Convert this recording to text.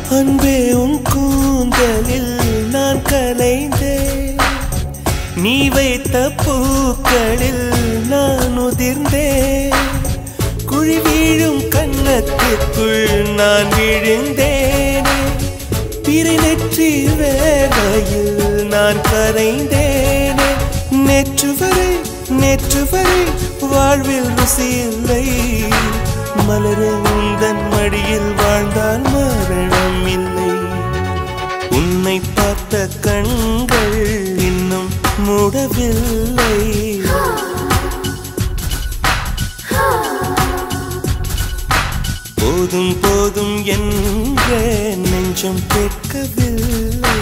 அன்பே உன் கூந்தலில் நான் கலைந்தேன் நீ வைத்த பூக்களில் நான் உதிர்ந்தேன் குழி வீழும் கன்னத்திற்குள் நான் விழுந்தேனே பிறை நெற்றி வேலையில் நான் கரைந்தேனே நேற்று வரை நேற்று வரை வாழ்வில் ருசி இல்லை மலரே உந்தன் மடியில் வாழ்ந்தால் மரணம் இல்லை உன்னை பார்த்த கண்கள் இன்னும் மூடவில்லை போதும் போதும் என்ற நெஞ்சம் கேட்கவில்லை